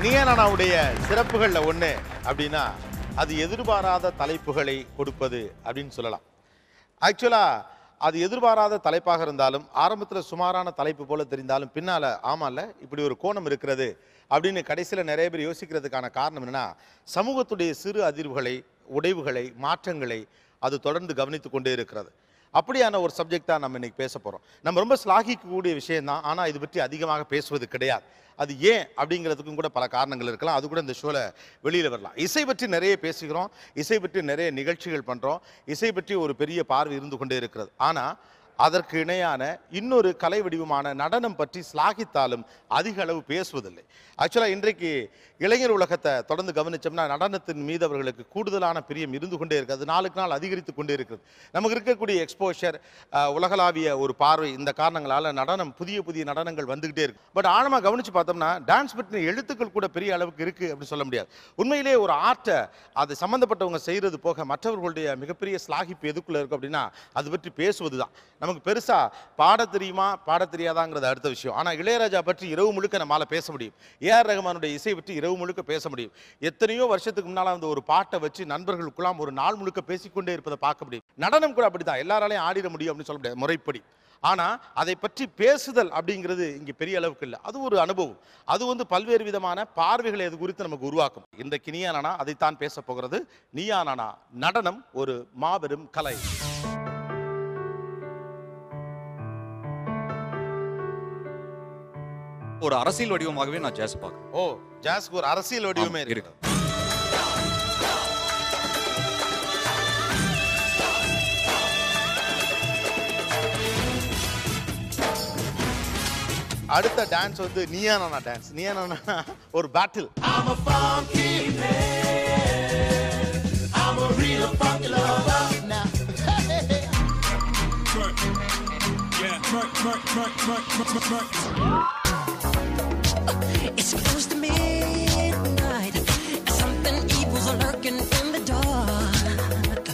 நியனானாவுடைய சிறப்புகளில் ஒன்று அப்படின்னா அது எதிர்பாராத தலைப்புகளை கொடுப்பது அப்படின்னு சொல்லலாம் ஆக்சுவலாக அது எதிர்பாராத தலைப்பாக இருந்தாலும் ஆரம்பத்தில் சுமாரான தலைப்பு போல தெரிந்தாலும் பின்னால் ஆமாம்ல இப்படி ஒரு கோணம் இருக்கிறது அப்படின்னு கடைசியில் நிறைய பேர் யோசிக்கிறதுக்கான காரணம் என்னன்னா சமூகத்துடைய சிறு அதிர்வுகளை உடைவுகளை மாற்றங்களை அது தொடர்ந்து கவனித்து கொண்டே இருக்கிறது அப்படியான ஒரு சப்ஜெக்ட் தான் நம்ம இன்னைக்கு பேச போகிறோம் நம்ம ரொம்ப ஸ்லாகிக்கக்கூடிய விஷயம் தான் ஆனால் இது பற்றி அதிகமாக பேசுவது கிடையாது அது ஏன் அப்படிங்கிறதுக்கும் கூட பல காரணங்கள் இருக்கலாம் அது கூட இந்த ஷோவில் வெளியில் வரலாம் இசை பற்றி நிறைய பேசுகிறோம் இசை பற்றி நிறைய நிகழ்ச்சிகள் பண்ணுறோம் இசை பற்றி ஒரு பெரிய பார்வை இருந்து கொண்டே இருக்கிறது ஆனால் அதற்கு இணையான இன்னொரு கலை வடிவமான நடனம் பற்றி ஸ்லாகித்தாலும் அதிக அளவு பேசுவதில்லை ஆக்சுவலாக இன்றைக்கு இளைஞர் உலகத்தை தொடர்ந்து கவனிச்சோம்னா நடனத்தின் மீது அவர்களுக்கு கூடுதலான பிரியம் இருந்து கொண்டே இருக்கிறது நாளுக்கு நாள் அதிகரித்து கொண்டே இருக்கிறது நமக்கு இருக்கக்கூடிய எக்ஸ்போஷர் உலகளாவிய ஒரு பார்வை இந்த காரணங்களால் நடனம் புதிய புதிய நடனங்கள் வந்துகிட்டே இருக்கு பட் ஆழமாக கவனித்து பார்த்தோம்னா டான்ஸ் பற்றின எழுத்துக்கள் கூட பெரிய அளவுக்கு இருக்குது அப்படின்னு சொல்ல முடியாது உண்மையிலே ஒரு ஆர்ட்டை அது சம்மந்தப்பட்டவங்க செய்கிறது போக மற்றவர்களுடைய மிகப்பெரிய ஸ்லாகிப்பு எதுக்குள்ளே இருக்கும் அப்படின்னா அது பற்றி பேசுவது தான் நமக்கு பெருசாக பாட தெரியுமா பாட தெரியாதாங்கிறது அடுத்த விஷயம் ஆனால் இளையராஜா பற்றி இரவு முழுக்க நம்மளால் பேச முடியும் ஏஆர் ரஹ்மானுடைய இசை பற்றி இரவு முழுக்க பேச முடியும் எத்தனையோ வருஷத்துக்கு முன்னால் அந்த ஒரு பாட்டை வச்சு நண்பர்களுக்குலாம் ஒரு நாள் முழுக்க பேசிக்கொண்டே இருப்பதை பார்க்க முடியும் நடனம் கூட அப்படிதான் எல்லாராலையும் ஆடிட முடியும் அப்படின்னு சொல்ல முடியாது முறைப்படி ஆனால் அதை பற்றி பேசுதல் அப்படிங்கிறது இங்கே பெரிய அளவுக்கு இல்லை அது ஒரு அனுபவம் அது வந்து பல்வேறு விதமான பார்வைகளை அது குறித்து நமக்கு உருவாக்கும் இன்றைக்கு நீயானானா அதைத்தான் பேச போகிறது நீயானானா நடனம் ஒரு மாபெரும் கலை ஒரு அரசியல் வடிவமாகவே நான் ஜாஸ் பார்க்குறேன் ஓ ஜாஸ்க்கு ஒரு அரசியல் வடிவமே ஆமா, இருக்கு இருக்கு. அடுத்த டான்ஸ் வந்து நீயானானா டான்ஸ் நீயானானா ஒரு battle It's close to midnight. Something evil's lurking in the dark.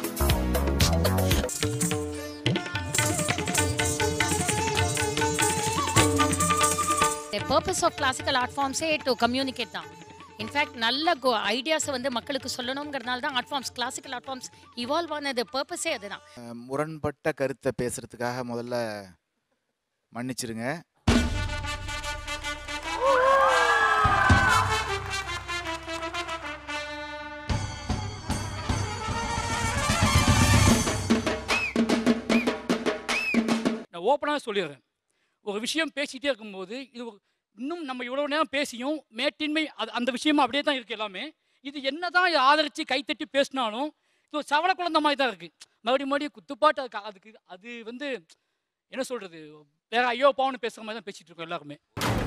The purpose of classical art forms say to communicate தான் இன்ஃபேக்ட் நல்ல கோ ஐடியாஸை வந்து மக்களுக்கு சொல்லணுங்கிறனால தான் art forms classical art forms evolve ஆனது பர்பஸே அதுதான் அஹ் முரண்பட்ட கருத்தை பேசுறதுக்காக முதல்ல மன்னிச்சிருங்க நான் ஓப்பனாக சொல்லிடுறேன் ஒரு விஷயம் பேசிகிட்டே இருக்கும்போது இது ஒரு- இன்னும் நம்ம இவ்வளோ நேரம் பேசியும் மேட்டின்மை அது அந்த விஷயமா அப்படியே தான் இருக்குது எல்லாமே இது என்ன தான் ஆதரித்து கைத்தட்டி பேசினாலும் இது ஒரு சவள குழந்த மாதிரி தான் இருக்குது மறுபடியும் மறுபடியும் குத்துப்பாட்டு அதுக்கு அதுக்கு அது வந்து என்ன சொல்கிறது வேற ஐயோ பாவன்னு பேசுகிற மாதிரி தான் பேசிகிட்டு இருக்கோம் எல்லாருமே